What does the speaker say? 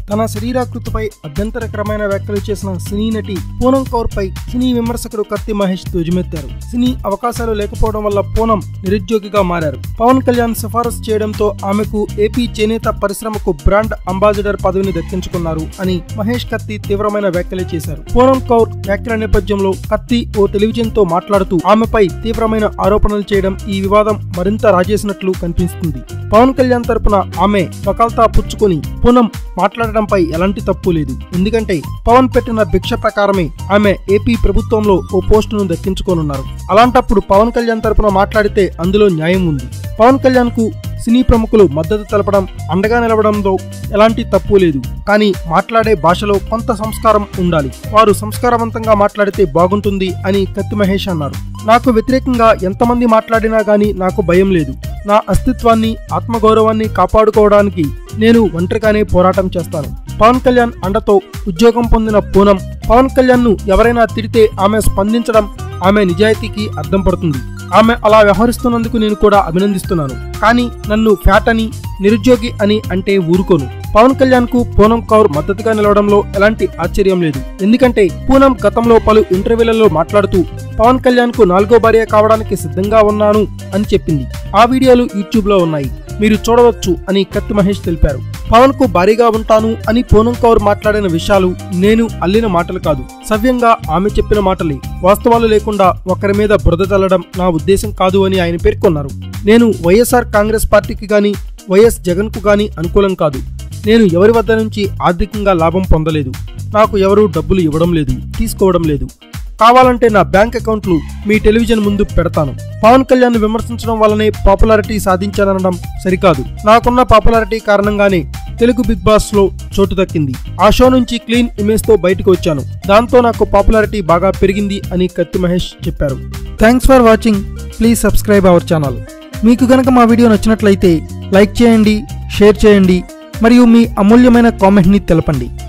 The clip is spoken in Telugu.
తన శరీరాకృతిపై అభ్యంతరకరమైన వ్యాఖ్యలు చేసిన సినీ నటి పూనం కౌర్ పై సినీ విమర్శకుడు కత్తి మహేష్ ధ్వజమెత్తారు సినీ అవకాశాలు లేకపోవడం వల్ల పూనం నిరుద్యోగిగా మారారు పవన్ కళ్యాణ్ సిఫారసు చేయడంతో ఆమెకు ఏపీ చేనేత పరిశ్రమకు బ్రాండ్ అంబాసిడర్ పదవిని దక్కించుకున్నారు అని మహేష్ కత్తి తీవ్రమైన వ్యాఖ్యలు చేశారు పూనం కౌర్ వ్యాఖ్యల నేపథ్యంలో కత్తి ఓ టెలివిజన్ తో మాట్లాడుతూ ఆమెపై తీవ్రమైన ఆరోపణలు చేయడం ఈ వివాదం మరింత రాజేసినట్లు కనిపిస్తుంది పవన్ కళ్యాణ్ తరపున ఆమె వకాల్తా పుచ్చుకొని పూనం మాట్లాడడంపై ఎలాంటి తప్పు లేదు ఎందుకంటే పవన్ పెట్టిన భిక్ష ప్రకారమే ఆమె ఏపీ ప్రభుత్వంలో ఓ పోస్టును దక్కించుకోనున్నారు అలాంటప్పుడు పవన్ కళ్యాణ్ తరపున మాట్లాడితే అందులో న్యాయం ఉంది పవన్ కళ్యాణ్ కు సినీ ప్రముఖులు మద్దతు తెలపడం అండగా నిలవడంలో ఎలాంటి తప్పు లేదు కానీ మాట్లాడే భాషలో కొంత సంస్కారం ఉండాలి వారు సంస్కారవంతంగా మాట్లాడితే బాగుంటుంది అని కత్తి మహేష్ అన్నారు నాకు వ్యతిరేకంగా ఎంతమంది మాట్లాడినా గానీ నాకు భయం లేదు నా అస్తిత్వాన్ని ఆత్మగౌరవాన్ని కాపాడుకోవడానికి నేను ఒంటరిగానే పోరాటం చేస్తాను పవన్ కళ్యాణ్ అండతో ఉద్యోగం పొందిన పూనం పవన్ కళ్యాణ్ ను ఎవరైనా తిడితే ఆమె స్పందించడం ఆమె నిజాయితీకి అర్థం పడుతుంది ఆమె అలా వ్యవహరిస్తున్నందుకు నేను కూడా అభినందిస్తున్నాను కానీ నన్ను ఫ్యాట్ అని నిరుద్యోగి అని అంటే ఊరుకోను పవన్ కళ్యాణ్ కు పూనం కౌర్ మద్దతుగా నిలవడంలో ఎలాంటి ఆశ్చర్యం లేదు ఎందుకంటే పూనం గతంలో పలు ఇంటర్వ్యూలలో మాట్లాడుతూ పవన్ కళ్యాణ్ కు నాలుగో భార్య కావడానికి సిద్ధంగా ఉన్నాను అని చెప్పింది ఆ వీడియోలు యూట్యూబ్ లో ఉన్నాయి మీరు చూడవచ్చు అని కత్తి మహేష్ తెలిపారు పవన్ కు భారీగా ఉంటాను అని పూనం కౌర్ మాట్లాడిన విషయాలు నేను అల్లిన మాటలు కాదు సవ్యంగా ఆమె చెప్పిన మాటలే వాస్తవాలు లేకుండా ఒకరి మీద బురద చల్లడం నా ఉద్దేశం కాదు అని ఆయన పేర్కొన్నారు నేను వైఎస్ఆర్ కాంగ్రెస్ పార్టీకి గాని వైఎస్ జగన్ కు గాని అనుకూలం కాదు నేను ఎవరి వద్ద నుంచి ఆర్థికంగా లాభం పొందలేదు నాకు ఎవరూ డబ్బులు ఇవ్వడం లేదు తీసుకోవడం లేదు కావాలంటే నా బ్యాంక్ అకౌంట్లు మీ టెలివిజన్ ముందు పెడతాను పవన్ కళ్యాణ్ విమర్శించడం వల్లనే పాపులారిటీ సాధించాననడం సరికాదు నాకున్న పాపులారిటీ కారణంగానే తెలుగు బిగ్ బాస్ లో చోటు దక్కింది ఆ షో నుంచి క్లీన్ ఇమేజ్ తో బయటకు వచ్చాను దాంతో నాకు పాపులారిటీ బాగా పెరిగింది అని కత్తి మహేష్ చెప్పారు thanks for watching please subscribe our channel మీకు గనక మా వీడియో నచ్చినట్లయితే లైక్ చేయండి షేర్ చేయండి మరియు మీ అమూల్యమైన కామెంట్ని తెలపండి